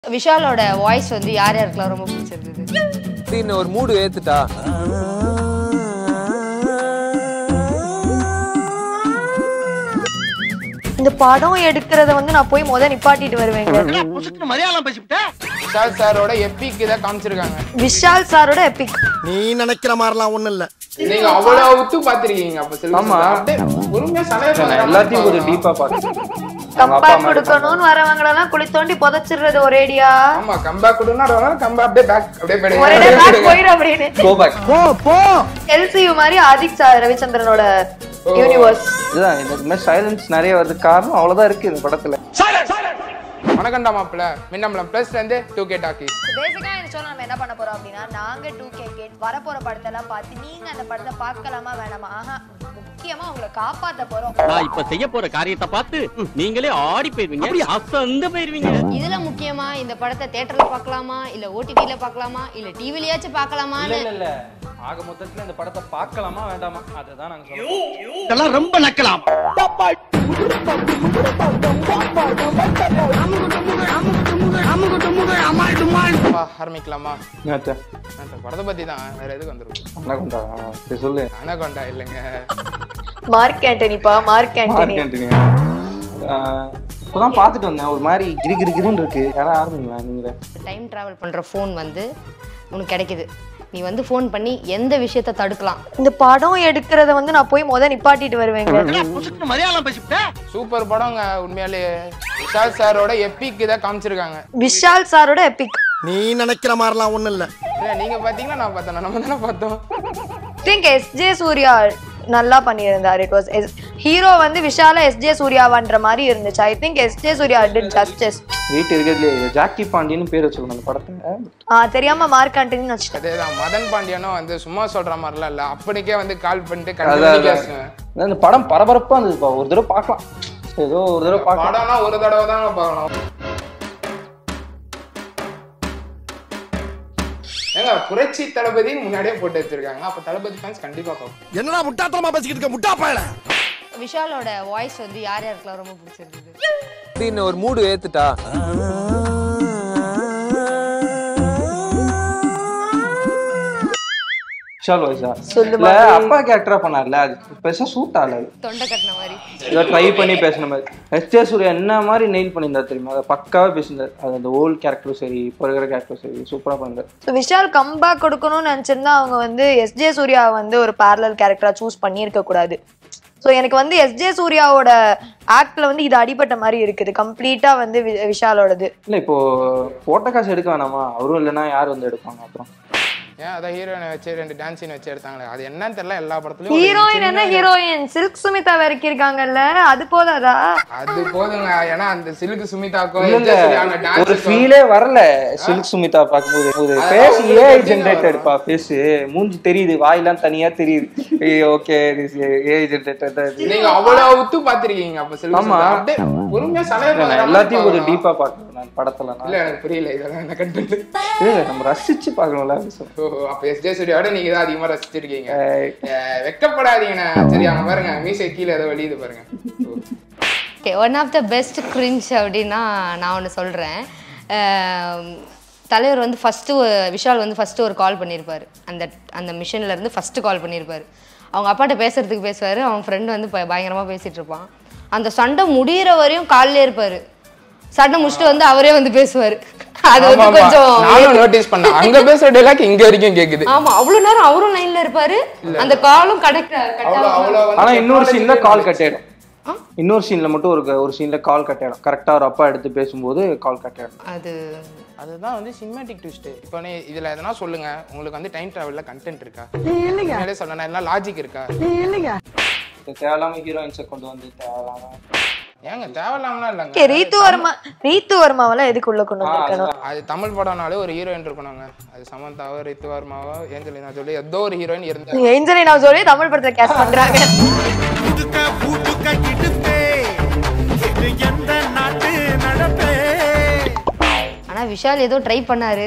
விஷாலோட voice வந்து யார் யாருக்கெல்லாம் ரொம்ப பிடிச்சிருந்தது திடீர்னு ஒரு மூடு ஏத்துட்டா இந்த படம் எடுக்கிறத வந்து நான் போய் முத நிப்பாட்டிட்டு வருவேங்க விஷால் சாரோட எப்பிக் இதை காமிச்சிருக்காங்க விஷால் சாரோட எபிக் நீ நினைக்கிற மாதிரிலாம் ஒண்ணும் இல்ல நீங்க அவ்வளவு உத்து பாத்திருக்கீங்க அப்ப செல்வம் ஆமா. சார். அப்படியே பொறுமையா சலைய நான் எல்லாத்தையும் கொஞ்சம் டீப்பா பாக்குறேன் கம்பேக் கொடுக்கணும்னு வரவங்களெல்லாம் குழி தோண்டி புதைச்சிடுறது ஒரேடியா ஆமா கம்பேக் கொடுனா கம்பேக் அப்படியே பேக் அப்படியே ஒரே போயிடுங்க. பேக் போயிடும் அப்படின்னு கோ பேக் போ போ எல்சியு மாதிரி ஆதிக் சார் ரவிச்சந்திரனோட யூனிவர்ஸ் இதுதான் இந்த மாதிரி சைலன்ஸ் நிறைய வருது காரணம் அவ்வளவுதான் இருக்கு இந்த படத்துல வணக்கம்டா மாப்பிள்ள மின்னம்பலம் பிளஸ்ல இருந்து டூ கே டாக்கிஸ் பேசிக்கா இந்த ஷோ நம்ம என்ன பண்ண போறோம் அப்படின்னா நாங்க டூ கே கேட் வரப்போற படத்தெல்லாம் பார்த்து நீங்க அந்த படத்தை பார்க்கலாமா வேணாமா ஆஹா முக்கியமா உங்களை காப்பாத்த போறோம் நான் இப்ப செய்ய போற காரியத்தை பார்த்து நீங்களே ஆடி போயிருவீங்க அசந்து போயிருவீங்க இதுல முக்கியமா இந்த படத்தை தியேட்டர்ல பார்க்கலாமா இல்ல ஓடிடில பார்க்கலாமா இல்ல டிவிலயாச்சும் பார்க்கலாமான்னு இல்ல ஆக மொத்தத்துல இந்த படத்தை பார்க்கலாமா வேண்டாமா அதுதான் நாங்க சொல்றோம் இதெல்லாம் ரொம்ப நக்கலாம் அப்பா, ஆரம்பிக்கலாமா என்னத்த? அந்த படத்தை பத்தி தான் வேற எதுக்கு வந்துருக்கும் அனகொண்டா சரி சொல்லு அனகொண்டா இல்லைங்க மார்க் ஆண்டனிப்பா மார்க் ஆண்டனி மார்க் ஆண்டனி ஆஹ், இப்பதான் பாத்துட்டு வந்தேன் ஒரு மாதிரி கிரி கிரி கிரின்னு இருக்கு யாரும் ஆரம்பிங்களா நீங்களே டைம் டிராவல் பண்ற ஃபோன் வந்து உனக்கு கிடைக்குது நீ வந்து ஃபோன் பண்ணி எந்த விஷயத்த தடுக்கலாம் இந்த படம் எடுக்கிறத வந்து நான் போய் முத நிப்பாட்டிட்டு வருவேங்க மலையாளம் பேசிவிட்ட சூப்பர் படங்க உண்மையாலே விஷால் சாரோட எப்பிக் இதை காமிச்சிருக்காங்க விஷால் சாரோட எபிக் நீ நினைக்கிற மாதிரிலாம் ஒண்ணும் இல்ல இல்ல நீங்க பாத்தீங்களா நான் பார்த்தேன் நம்ம தானே பார்த்தோம் திங்க் எஸ் ஜே சூர்யா நல்லா பண்ணியிருந்தார் இட் வாஸ் ஹீரோ வந்து விஷால எஸ் ஜே சூர்யாவான்ற மாதிரி இருந்துச்சு I think S J Suryah did justice வீட்டு இருக்கிறதுலே ஜாக்கி பாண்டியன்னு பேர் வச்சுக்கணும் அந்த படத்தை ஆ தெரியாம மார்க் ஆண்டனின்னு வச்சுட்டேன் அதேதான் மதன் பாண்டியனும் வந்து சும்மா சொல்ற மாதிரிலாம் இல்ல அப்படிக்கே வந்து கால் பண்ணிட்டு அதான், கண்டிப்பா அதான். பேசுவேன் அதான் இந்த படம் பரபரப்பா இருந்ததுப்பா ஒரு தடவை பார்க்கலாம் ஏதோ ஒரு தடவை பார்க்கலாம் படம்னா ஒரு தடவை தான் பார்க்கணும் ஏங்க புரட்சி தளபதி முன்னாடியே போட்டு வச்சிருக்காங்க அப்ப தளபதி ஃபேன்ஸ் கண்டிப்பா பார்ப்போம் என்னடா முட்டாத்தனமா பேசிக்கிட்டு இருக்க முட்டா பயல விஷாலோட வாய்ஸ் வந்து யார் யாருக்கெல்லாம் ரொம்ப பிடிச்சிருந்தது திடீர்னு ஒரு மூடு ஏத்துட்டா விஷால் வாய்ஸா சொல்லு இல்ல அப்பா கேரக்டரா பண்ணார்ல அது பெருசா சூட் ஆகல அது. தொண்டை கட்டின மாதிரி ஏதோ ட்ரை பண்ணி பேசின மாதிரி எஸ் ஜே சூர்யா என்ன மாதிரி நெயில் பண்ணியிருந்தா தெரியுமா அதை பக்காவா பேசியிருந்தார் அது அந்த ஓல்ட் கேரக்டரும் சரி இப்போ இருக்கிற கேரக்டரும் சரி சூப்பரா பண்ணிருந்தார் ஸோ விஷால் கம்பேக் கொடுக்கணும்னு நினச்சிருந்தா அவங்க வந்து எஸ் ஜே சூர்யா வந்து ஒரு பேரலல் கேரக்டரா சூஸ் பண்ணியிருக்க கூடாது ஸோ எனக்கு வந்து எஸ் ஜே சூர்யாவோட ஆக்ட்ல வந்து இது அடிபட்ட மாதிரி இருக்குது கம்ப்ளீட்டா வந்து வி- விஷாலோடது இல்ல இப்போ போட்ட காசு எடுக்க வேணாமா அவரும் இல்லைன்னா யார் வந்து எடுப்பாங்க அப்புறம் ஏன் அதான் ஹீரோயினை வச்சு ரெண்டு டான்ஸ் சீன் வச்சு எடுத்தாங்களே அது என்னன்னு தெரியல எல்லா படத்துலயும் ஒரு ஹீரோயின் சின்ன- என்ன ஹீரோயின் சில்க் சுமிதா வரைக்கிருக்காங்கல்ல அது போதாதா அது போதுங்க ஏன்னா அந்த சிலுக்கு சுமிதாக்கும் இல்ல, விஜய் சூர்யாங்க ஒரு டான்ஸ் ஃபீலே வரல சில்க் சுமிதா பார்க்கும்போது ஃபேஸ் ஏஐ ஜென்ரேட்டட்ப்பா ஃபேஸ் மூஞ்சி தெரியுது வாயெல்லாம் தனியா தெரியுது ஓகே ஏஐ ஜென்ரேட்டட் தான் இது நீங்க அவ்வளவு உத்து பாத்திருக்கீங்க அப்ப சிலுக்கு ஆமா. சுமிதா. அப்படியே பொறுமையா சலைய நான் எல்லாத்தையும் கொஞ்சம் டீப்பா பார்க்கணும் நான் படத்துல நான் இல்ல எனக்கு புரியல இதெல்லாம் என்ன கண்டென்ட் இல்ல, நம்ம ரசிச்சு பார்க்கணும்ல அப்படி சொல்றேன். ஓ அப்ப எஸ் ஜே சூர்யாவோட நீங்க தான் அதிகமா ரசிச்சிருக்கீங்க அஹ் வெக்கப்படாதீங்கண்ணே சரி அங்க பாருங்க மீசை கீழே ஏதோ வெளியுது பாருங்க oh. Okay one of the best cringe அப்படின்னா நான் ஒன்று சொல்கிறேன் தலைவர் வந்து ஃபஸ்ட்டு விஷால் வந்து ஃபஸ்ட்டு ஒரு கால் பண்ணியிருப்பார் அந்த அந்த மிஷின்ல இருந்து ஃபஸ்ட்டு கால் பண்ணியிருப்பார் அவங்க அப்பாட்ட பேசுறதுக்கு பேசுவார் அவன் ஃப்ரெண்டு வந்து ப- பயங்கரமா பேசிட்டு இருப்பான் அந்த சண்டை முடியிற வரையும் காலிலே இருப்பார் சண்டை முடிச்சுட்டு வந்து அவரே வந்து பேசுவார் அது ஆமா, வந்து ஆமா. கொஞ்சம் நானும் நோட்டீஸ் பண்ணேன் அங்க பேசுற டைலாக் இங்க வரைக்கும் கேக்குது ஆமா அவ்வளவு நேரம் அவரும் லைன்ல இருப்பாரு அந்த காலும் கனெக்ட் அவ்வளவு அவ்வளவு வந்து ஆனா இன்னொரு சீன்ல technology கால் கட் ஆயிடும் இன்னொரு சீன்ல மட்டும் ஒரு ஒரு சீன்ல கால் கட் ஆயிடும் கரெக்டா ஒரு அப்பா எடுத்து பேசும்போது கால் கட் ஆயிடும் அது அதுதான் வந்து சினிமேட்டிக் ட்விஸ்ட் இப்போ நீ இதுல எதனா சொல்லுங்க உங்களுக்கு வந்து டைம் டிராவல்ல கண்டென்ட் இருக்கா இல்லைங்க சொன்னேன் எல்லாம் லாஜிக் இருக்கா இது தேவையில்லாம ஹீரோயின்ஸை கொண்டு வந்து தேவையில்லாம ஏங்க தேவையில்லாமலாம் ஓகே இல்லைங்க ரீத்து வர்மா ரீத்து வர்மாவெல்லாம் எதுக்கு உள்ள கொண்டு வந்திருக்கணும் அது தமிழ் படம்னாலே ஒரு ஹீரோயின் இருக்கணுங்க அது சமந்தாவோ ரித்து வர்மாவோ ஏஞ்சலினா சொல்லி ஏதோ ஒரு ஹீரோயின் இருந்தா நீங்க ஏஞ்சலி நான் சொல்லி தமிழ் படத்துல கேஸ்ட் பண்றாங்க ஆனா விஷால் ஏதோ ட்ரை பண்ணாரு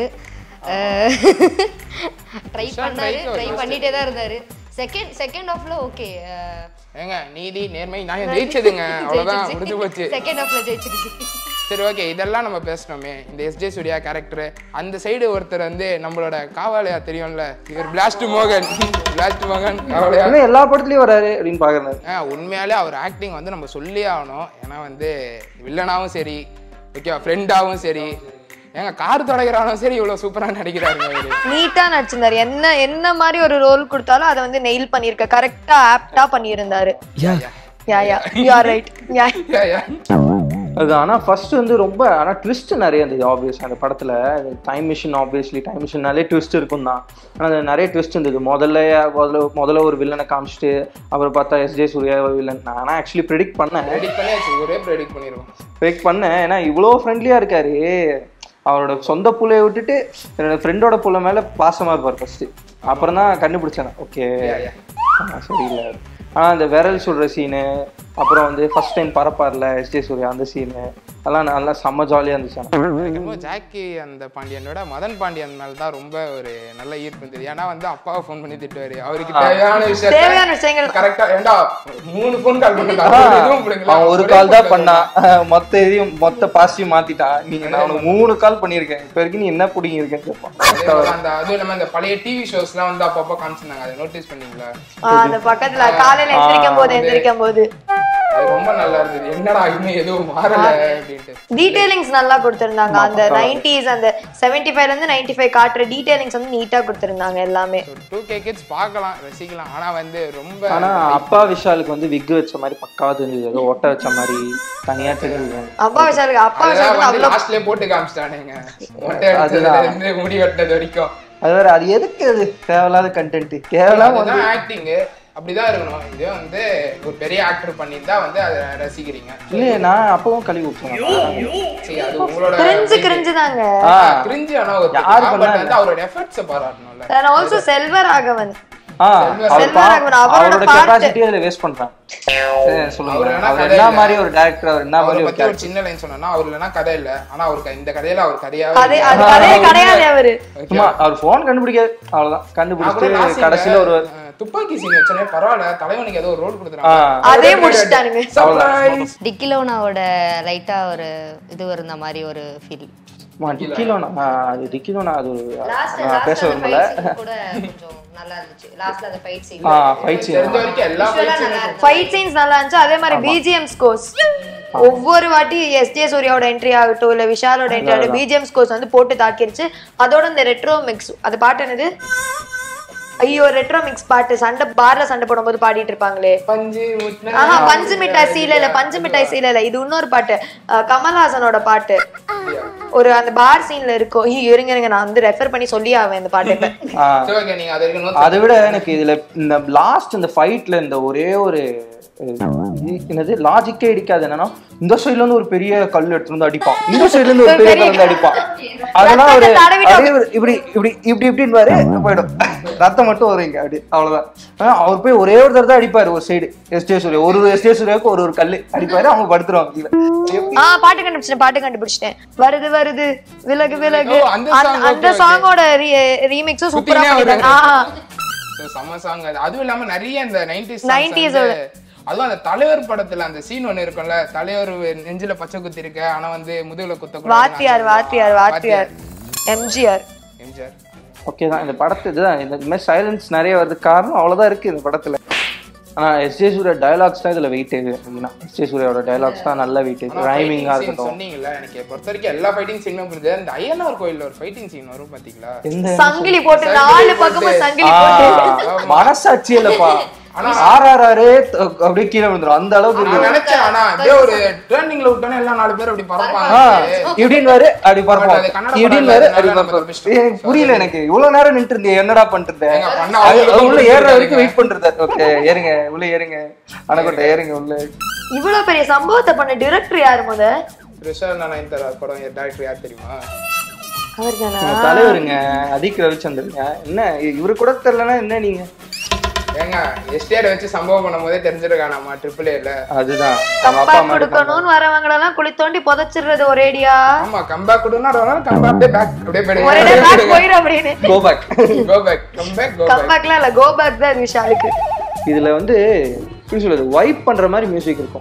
ட்ரை விஷால் பண்ணாரு try ட்ரை பண்ணிட்டே தான் இருந்தாரு செகண்ட் செகண்ட் ஹாஃப்ல ஓகே ஏங்க நீதி நேர்மை நியாயம் ஜெயிச்சதுங்க அவ்வளவுதான் முடிஞ்சு போச்சு செகண்ட் ஹாஃப்ல ஜெயிச்சிருச்சு சரி ஓகே இதெல்லாம் நம்ம பேசணுமே இந்த எஸ்ஜே சூர்யா கேரக்டர் அந்த சைடு ஒருத்தர் வந்து நம்மளோட காவாலயா தெரியும்ல இவர் பிளாஸ்ட் மோகன் பிளாஸ்ட் மோகன் காவாலயா என்ன எல்லா படத்துலயும் வராரு அப்படின்னு பாக்குறேன் ஆ உண்மையாலே அவர் ஆக்டிங் வந்து நம்ம சொல்லியே ஆகணும் ஏன்னா வந்து வில்லனாவும் சரி ஓகேவா ஃப்ரெண்டாவும் சரி ஏங்க கார் தொடக்கிறானும் சரி இவ்வளோ சூப்பராக நடிக்கிறாருங்க அவரு நீட்டா நடிச்சிருந்தாரு என்ன என்ன மாதிரி ஒரு ரோல் கொடுத்தாலும் அதை வந்து நெயில் பண்ணிருக்க கரெக்டா ஆப்டா பண்ணியிருந்தாரு yeah yeah you are right yeah Yeah, yeah. அது ஆனா ஃபர்ஸ்ட் வந்து ரொம்ப ஆனா ட்விஸ்ட் நிறைய இருந்தது ஆப்வியஸ் அந்த படத்துல டைம் மிஷின் ஆப்வியஸ்லி டைம் மிஷின்னாலே ட்விஸ்ட் இருக்கும் தான் ஆனா அது நிறைய ட்விஸ்ட் இருந்தது முதல்ல முதல்ல முதல்ல ஒரு வில்லனை காமிச்சிட்டு அப்புறம் பார்த்தா எஸ் ஜே சூர்யா வில்லன் நான் ஆக்சுவலி ப்ரிடிக்ட் பண்ணேன் ப்ரெடிக்ட் பண்ணியாச்சு ஒரே ப்ரெடிக்ட் பண்ணிடுவோம் ப்ரிடிக்ட் பண்ணேன் ஏன்னா இவ்வளோ ஃப்ரெண்ட்லியா இருக்காரு அவரோட சொந்த புள்ளைய விட்டுட்டு என்னோட ஃப்ரெண்டோட புள்ள மேல பாசமா இருப்பார் ஃபர்ஸ்ட் அப்புறம் தான் கண்டுபிடிச்சேன் ஓகே சரியில்லை ஆனா அந்த விரல் சுடுற சீனு அப்புறம் வந்து ஃபர்ஸ்ட் டைம் பரப்பார்ல எஸ் ஜே சூர்யா அந்த சீனு அதெல்லாம் நல்லா செம்ம ஜாலியா இருந்துச்சு ஆனா. எனக்கு என்னமோ ஜாக்கி அந்த பாண்டியனோட மதன் பாண்டியன் மேல தான் ரொம்ப ஒரு நல்ல ஈர்ப்பு இருந்தது ஏன்னா வந்து அப்பாவை ஃபோன் பண்ணி திட்டுவாரு அவருக்கு தேவையான விஷயம் தேவையான விஷயங்கள் கரெக்டா ஏண்டா மூணு ஃபோன் கால் பண்ணிட்டு ஆனா, அவரு எதுவும் பிடிக்கல. அவன் ஒரு ஒரே கால் தான் phone பண்ணா மொத்த இதையும் மொத்த பாசிட்டிவ் மாத்திட்டான் நீங்க நான் உனக்கு மூணு கால் பண்ணியிருக்கேன் இப்ப வரைக்கும் நீ என்ன பிடிங்க இருக்கேன்னு கேட்பான் அதே மாதிரி அந்த அதுவும் இல்லாம இந்த பழைய டிவி ஷோஸ்லாம் வந்து அப்பப்போ காமிச்சிருந்தாங்க அதை நோட்டீஸ் பண்ணீங்களா அந்த பக்கத்துல காலையில எந்திரிக்கும் போது எந்திரிக்கும் போது அது ரொம்ப நல்லா இருந்தது என்னடா இன்னும் எதுவும் மாறல அப்படின்ட்டு டீடைலிங்ஸ் நல்லா கொடுத்திருந்தாங்க அந்த நைன்டிஸ் அந்த செவன்டி ஃபைவ்ல இருந்து நைன்டி ஃபைவ் காட்டுற டீடைலிங்ஸ் வந்து நீட்டா கொடுத்திருந்தாங்க எல்லாமே டூ கே கிட்ஸ் பார்க்கலாம் ரசிக்கலாம் ஆனா வந்து ரொம்ப ஆனா அப்பா விஷாலுக்கு வந்து விக் வச்ச மாதிரி பக்காவா தெரிஞ்சது ஏதோ ஒட்ட வச்ச மாதிரி தனியா தெரிஞ்சது அப்பா விஷாலுக்கு அப்பா அதெல்லாம் விஷாலுக்கு வந்து அவ்வளவு லாஸ்ட்லயே போட்டு காமிச்சிட்டானுங்க மொட்டை அடிச்சதுல இருந்து முடி வெட்டினது வரைக்கும் அது வேற அது எதுக்கு அது தேவையில்லாத கண்டென்ட் கேவலம் வந்து அதுதான் ஆக்டிங் அப்படிதான் இருக்கணும் இதே வந்து ஒரு பெரிய ஆக்டர் பண்ணியிருந்தா வந்து அதை ரசிக்கிறீங்க இல்லையே நான் அப்பவும் கழுவி விட்டுருவேன் சரி அது உங்களோட கிரிஞ்சு கிரிஞ்சு தாங்க ஆ கிரிஞ்சு ஆனா ஒரு யார் பட் பண்ணா வந்து அவரோட எஃபர்ட்ஸை பாராட்டணும்ல அண்ட் ஆல்சோ செல்வராகவன் ஆ அவர் செல்வராகவன் அவரோட அவரோட part- கெப்பாசிட்டி அதுல வேஸ்ட் பண்றான் சரி, சொல்லுங்க அவர் வேணா அவர் கதை என்ன இல்ல. மாதிரி ஒரு டேரக்டர் அவர் என்ன அவரை மாதிரி ஒரு பத்தி ஒரு character? சின்ன லைன் சொன்னா அவர் இல்லைன்னா கதை இல்ல ஆனா அவருக்கு இந்த கதையில அவர் கதையாவே கதை இல்ல. அது கதையே கிடையாது அவரு சும்மா அவர் போன் கண்டுபிடிக்காது அவ்வளவுதான் நான் கூட கண்டுபிடிச்சிட்டு last scene கடைசியில ஒரு ல, அஹ், துப்பாக்கி சீன் வச்சோடனே பரவாயில்ல தலைவனுக்கு ஏதோ ஒரு ரோல் ஆ. கொடுத்துறாங்க அதே முடிச்சிட்டானுங்க Surprise! டிக்கிலோனாவோட லைட்டா ஒரு இது இருந்த மாதிரி ஒரு ஃபீல் மா, டிக்கிலோனா ஆ, அது டிக்கிலோனா அது நான் பேச விரும்பல கூட கொஞ்சம் நல்லா இருந்துச்சு லாஸ்ட்ல அந்த ஃபைட் சீன் ஆ ஃபைட் தெரிஞ்ச வரைக்கும் எல்லா fights-ம் ஃபைட் சீன்ஸ் நல்லா இருந்துச்சு அதே மாதிரி பிஜிஎம் ஸ்கோர்ஸ் ஒவ்வொரு வாட்டி எஸ் ஜே சூர்யாவோட என்ட்ரி ஆகட்டும் இல்ல விஷாலோட என்ட்ரி ஆகட்டும் பிஜிஎம் ஸ்கோர்ஸ் வந்து போட்டு தாக்கிருச்சு அதோட இந்த ரெட்ரோ மிக்ஸ் அது பாட்டு என்னது ஐயோ ரெட்ரோ மிக்ஸ் பாட்டு சண்டை பார்ல சண்டை போடும்போது பாடிட்டு இருப்பாங்களே பஞ்சு முட்டின ஆஹா பஞ்சு மிட்டாய் சீல இல்ல பஞ்சு மிட்டாய் சீல இல்ல இது இன்னொரு பாட்டு அஹ் கமல்ஹாசனோட பாட்டு ஒரு அந்த பார் சீன்ல இருக்கும் ஐயோ, இருங்க இருங்க நான் வந்து ரெஃபர் பண்ணி சொல்லி ஆவேன் இந்த பாட்டை இப்ப. ஆ சரி, okay, நீங்க அது வரைக்கும் notes அதை விட எனக்கு இதுல இந்த லாஸ்ட் இந்த ஃபைட்ல இந்த ஒரே ஒரு அஹ், என்னது லாஜிக்கே இடிக்காது என்னன்னா இந்த சைடுல இருந்து ஒரு பெரிய கல் எடுத்துட்டு வந்து அடிப்பான் இந்த சைடுல இருந்து ஒரு பெரிய கல் வந்து அடிப்பான் அதெல்லாம் ஒரு ரத்தத்தை தடவிட்டு அப்படியே ஒரு இப்படி இப்படி இப்படி இப்படின்னு பாரு போயிடும் ரத்தம் மட்டும் வரும் இங்க அப்படி அவ்வளவுதான் ஆனா அவர் போய் ஒரே ஒரு தடவை தான் அடிப்பாரு ஒரு சைடு எஸ்டே சூர்யா ஒரு ஒரு எஸ்டே சூர்யாவுக்கு ஒரு ஒரு கல் அடிப்பாரு அவங்க படுத்துருவாங்க கீழே எப்படி ஆ பாட்டு கண்டுபிடிச்சிட்டேன் பாட்டு கண்டுபிடிச்சிட்டேன் வருது வருது விலகு விலகு ஓ, அந்த அந்த- song, அந்த okay, okay. சாங்கோட ரீமிக்ஸும் சூப்பரா குட்டினே பண்ணிருக்காங்க வருது. ஆ, So, செம்ம song அது அதுவும் இல்லாம நிறைய இந்த 90s 90s வந்து அதுவும் அந்த தலைவர் படத்துல அந்த சீன் ஒண்ணு இருக்கும்ல தலைவர் நெஞ்சில பச்சை குத்தி இருக்க ஆனா வந்து முதுகுல குத்த வாத்தியார் வாத்தியார் வாத்தியார் எம்ஜிஆர் எம்ஜிஆர் ஓகே தான் இந்த படத்து இதுதான் இந்த இந்த மாதிரி சைலன்ஸ் நிறைய வரதுக்கு காரணம் அவ்வளோதான் இருக்கு இந்த படத்துல ஆனா எஸ் ஜே சூர்யா டயலாக்ஸ் தான் இதுல வெயிட் மெயினா எஸ் ஜே சூர்யாவோட டயலாக்ஸ் தான் நல்ல வெயிட் ரைமிங்கா இருக்கட்டும் சொன்னீங்கல்ல எனக்கு பொறுத்த வரைக்கும் எல்லா ஃபைட்டிங் சீனுமே புரியுது அந்த ஐயனார் கோயில்ல ஒரு ஃபைட்டிங் சீன் வரும் பாத்தீங்களா எந்த சங்கிலி போட்டு சங்கிலி நாலு போட்டு. பக்கமும் சங்கிலி ஆ, போட்டு மனசாட்சி இல்லப்பா ஆனா- ஆர் ஆர் ஆரே அப்படியே கீழே விழுந்துரும் அந்த அளவுக்கு நான் இருக்கு. நினைச்சேன் ஆனா அப்படியே ஒரு டேர்னிங்ல விட்டோன்னே எல்லாம் நாலு பேர் அப்படி ஆ, பறப்பாங்க இப்படின்னு வாரு அப்படி அது பரப்போம் கன்னட இப்படின்னு படம் வாரு இல்ல, அப்படி அதனால பரப்போம் நம்ம தப்பிச்சிட்டோம். எனக்கு புரியல எனக்கு இவ்வளவு நேரம் நின்று இருந்தேன் என்னடா பண்ணிட்டு ஏங்க, பண்ணா அது- அவங்களுக்கு அது உள்ள புரிஞ்சுது ஏறுற வரைக்கும் எனக்கு. வெயிட் பண்றது ஓகே ஏறுங்க உள்ள ஏறுங்க அணக்கொட்டை ஏறுங்க உள்ள இவ்வளவு பெரிய சம்பவத்தை பண்ண டிரெக்டர் யாரு முத ரிஷால் நயன்தாரா படம் டேரக்டர் யார் தெரியுமா அவர் தானா உங்க தலைவருங்க அதிக் ரவிச்சந்திரங்க என்ன இவரு கூட தெரியலன்னா என்ன நீங்க ஏங்க எஸ்டிஆர் வச்சு சம்பவம் பண்ணும்போதே தெரிஞ்சிருக்கா நம்ம ட்ரிபிள் ஏல அதுதான் அவங்க அப்பா கம்பேக் அம்மா எடுப்பாங்க. கொடுக்கணும்னு வரவங்களெல்லாம் குழி தோண்டி புதைச்சிடுறது ஒரேடியா ஆமா கம்பேக் கொடுனா கம்பேக் அப்படியே பேக் அப்படியே ஒரே போயிடுங்க பேக் போயிடும் அப்படின்னு Go back. Go back comeback go back கம்பேக்லாம் இல்ல கோ பேக் தான் இது விஷாலுக்கு இதுல வந்து எப்படி சொல்றது வைப் பண்ற மாதிரி மியூசிக் இருக்கும்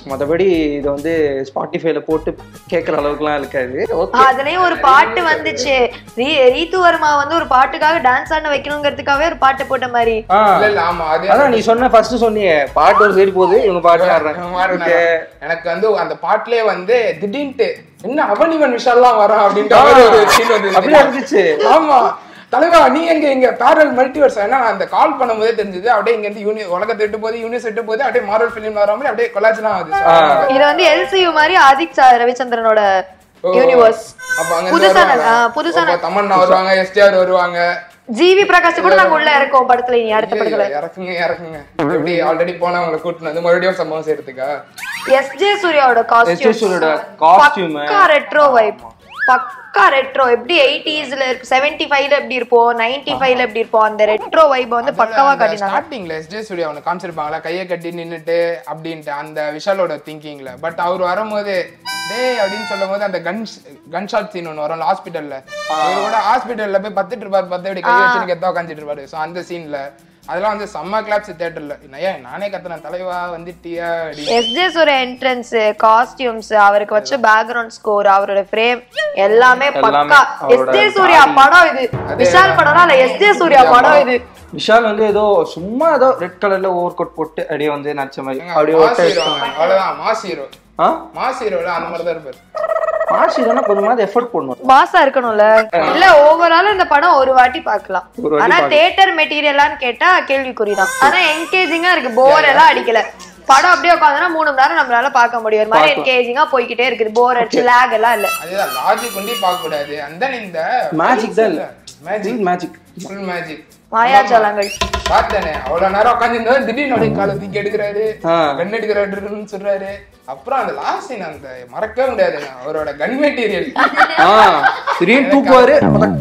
மற்றபடி இது வந்து ஸ்பாட்டிஃபைல போட்டு கேட்குற அளவுக்குலாம் இருக்காது ஓகே அதுலயும் ஒரு பாட்டு வந்துச்சு ரீ- ரீத்து வர்மா வந்து ஒரு பாட்டுக்காக டான்ஸ் ஆட வைக்கணுங்கிறதுக்காகவே ஒரு பாட்டு போட்ட மாதிரி ஆ இல்ல இல்ல ஆமா அதே அதான் நீ சொன்ன ஃபர்ஸ்ட் சொன்னியே பாட்டு ஒரு சைடு போகுது இவங்க பாட்டு இவன் மாறினாரா? ஆடுறாங்க எனக்கு வந்து அந்த பாட்டுலயே வந்து திடீர்னு என்ன அவனிவன் விஷால்லாம் வரான் அப்படின்ற மாதிரி ஒரு சீன் வந்து அப்படியே இருந்துச்சு ஆமா தலைவா நீ எங்க இங்க பேரல் மல்டிவர்ஸ் ஏன்னா நான் அந்த கால் பண்ணும்போதே தெரிஞ்சது அப்படியே இங்க இருந்து யூனி உலகத்தை விட்டு போது யூனிஸ் விட்டு போது அப்படியே மாரல் பிலிம் வர மாதிரி அப்படியே கொலாச்சலாம் ஆகுது இது வந்து எல்சியு மாதிரி ஆதிக் சா- ரவிச்சந்திரனோட யூனிவர்ஸ் அப்ப அங்க இருந்து புதுசான வருவாங்க. ஆ, புதுசான அப்ப தமன்னா வருவாங்க எஸ்டிஆர் வருவாங்க ஜிவி பிரகாஷ் கூட நாங்க உள்ள இருக்கோம் படத்துல இனி அடுத்த படத்துல ஐயோ, இறக்குங்க இறக்குங்க எப்படி ஆல்ரெடி போனவங்களை கூட்டினு வந்து மறுபடியும் சம்பவம் செய்யறதுக்கா எஸ் ஜே சூர்யாவோட காஸ்டியூம் சூர்யாவோட costume. பக்கா ரெட்ரோ வைப் பக்கா ரெட்ரோ எப்படி எயிட்டிஸ்ல இருக்கு செவன்டி ஃபைவ்ல எப்படி இருப்போம் நைன்டி ஃபைவ்ல எப்படி இருப்போம் அந்த ரெட்ரோ வைப் வந்து பக்காவா காட்டினாங்க ஸ்டார்டிங்ல எஸ் ஜே சூர்யா அவனை காமிச்சிருப்பாங்களா கையை கட்டி நின்னுட்டு அப்படின்ட்டு அந்த விஷாலோட திங்கிங்ல பட் அவர் வரும்போது டேய் அப்படின்னு சொல்லும் போது அந்த கன் கன் ஷாட் சீன் ஒன்று வரும் ஹாஸ்பிட்டல்ல இவர் கூட ஹாஸ்பிட்டல்ல போய் பத்துட்டு இருப்பாரு பத்து இப்படி கை வச்சு கெத்தா உட்காந்துட்டு இருப்பாரு ஸோ அந்த சீன்ல அதெல்லாம் வந்து செம்ம கிளாப்ஸ் தேட்டர்ல ஏன் நானே கத்துனேன் தலைவா வந்துட்டியா அப்படின்னு S J Suryah entrance costumes அவருக்கு வச்ச பேக்ரவுண்ட் ஸ்கோர் அவரோட ஃப்ரேம் எல்லாமே பக்கா எஸ் அவரோட ஜே சூர்யா படம் இது விஷால் படம்னா இல்ல எஸ் ஜே சூர்யா படம் இது விஷால் வந்து ஏதோ சும்மா ஏதோ ரெட் கலர்ல ஓவர் கோட் போட்டு அப்படியே வந்து நடிச்ச மாதிரி ஏங்க, அப்படியே மாஸ் ஒட்ட ஹீரோ அவன். அவ்வளவுதான் மாஸ் ஹீரோ ஆ மாஸ் ஹீரோல அந்த மாதிரி தான் இருப்பாரு மாசி தானே கொஞ்சமாவது எஃபர்ட் போடணும் பாசா இருக்கணும்ல இல்ல ஓவரால் இந்த படம் ஒரு வாட்டி பார்க்கலாம் ஒரு வாட்டி ஆனா தியேட்டர் மெட்டீரியலான்னு கேட்டா கேள்விக்குறிதான் ஆனா என்கேஜிங்கா இருக்கு போர் எல்லாம் அடிக்கல படம் அப்படியே உட்காந்தா மூணு மணி நேரம் நம்மளால பார்க்க முடியும் ஒரு மாதிரி என்கேஜிங்கா போய்கிட்டே இருக்குது போர் அடிச்சு லேக் எல்லாம் இல்ல அதுதான் லாஜிக் கொண்டே பார்க்க கூடாது அந்த இந்த மேஜிக் தான் இல்ல மேஜிக் மேஜிக் ஃபுல் மேஜிக் மாயாஜாலங்கள் பார்த்தேனே அவ்வளவு நேரம் உட்காந்துருந்தா திடீர்னு அப்படியே காலை தூக்கி எடுக்கிறாரு ஆ. கன் எடுக்கிறாருன்னு சொல்றாரு அப்புறம் அந்த லாஸ்ட் சீன் அந்த மறக்கவே முடியாதுங்க அவரோட கன் மெட்டீரியல் ஆ திடீர்னு தூக்குவாரு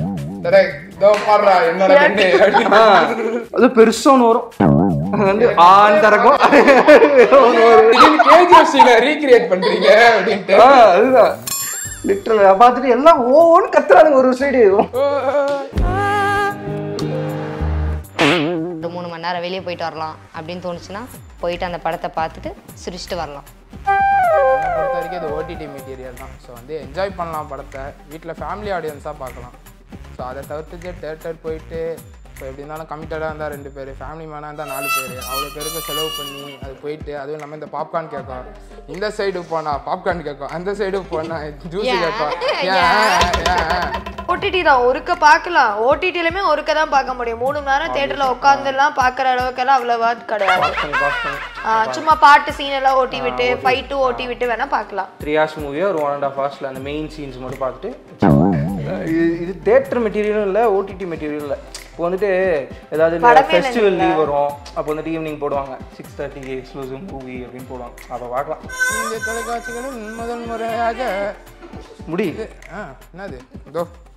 இதோ பாடுறா என்னோட கண்ணு ஆ, அது பெருசா ஒண்ணு வரும் அது வந்து ஆண் தரக்கும் ஒண்ணு வரும். திடீர்னு கேஜிஎஃப் சீனை ரீக்ரியேட் பண்றீங்க அப்படின்ட்டு ஆ, அதுதான் லிட்டரல் பார்த்துட்டு எல்லாம் ஓன்னு கத்துறானுங்க ஒரு சைடு ஒரு மூணு மணி நேரம் வெளியே போயிட்டு வரலாம் அப்படின்னு தோணுச்சுன்னா போயிட்டு அந்த படத்தை பார்த்துட்டு சிரிச்சிட்டு வரலாம் என்னை பொறுத்த வரைக்கும் இது ஓடிடி மெட்டீரியல் தான் ஸோ வந்து என்ஜாய் பண்ணலாம் படத்தை வீட்டில் ஃபேமிலி ஆடியன்ஸாக பார்க்கலாம் ஸோ அதை தவிர்த்துட்டு தேட்டர் போயிட்டு ஸோ எப்படி இருந்தாலும் கமிட்டடாக இருந்தால் ரெண்டு பேர் ஃபேமிலி மேனாக இருந்தால் நாலு பேர் அவ்வளோ பேருக்கு செலவு பண்ணி அது போயிட்டு அதுவும் இல்லாமல் இந்த பாப்கார்ன் கேட்கும் இந்த சைடு போனால் பாப்கார்ன் கேட்கும் அந்த சைடு போனால் ஜூஸ் கேட்கும் ஏன் ஏன் ஏன் ஓடிடி தான் ஒருக்க பார்க்கலாம் ஓடிடிலுமே ஒருக்க தான் பார்க்க முடியும் மூணு மணி நேரம் தியேட்டர்ல உட்காந்து எல்லாம் பாக்குற அளவுக்கு எல்லாம் அவ்வளவா கிடையாது ஆ, சும்மா பாட்டு சீன் எல்லாம் ஓட்டி விட்டு ஃபைட்டு ஓட்டி விட்டு வேணா பார்க்கலாம் த்ரீ ஹார்ஸ் மூவியை ஒரு ஒன் அண்ட் ஆஃப் ஹவர்ஸில் அந்த மெயின் சீன்ஸ் மட்டும் பார்த்துட்டு இது இது தேட்டர் மெட்டீரியலும் இல்லை ஓடிடி மெட்டீரியல் இல்லை இப்போ வந்துட்டு ஏதாவது இந்த படமே ஃபெஸ்டிவல் லீவ் வரும் அப்போ வந்துட்டு ஈவினிங் போடுவாங்க சிக்ஸ் தேர்ட்டிக்கு எக்ஸ்க்ளூசிவ் மூவி அப்படின்னு போடுவாங்க அப்போ பார்க்கலாம் இந்த தொலைக்காட்சிகளும் முதல் முறையாக முடி ஆ என்னது இதோ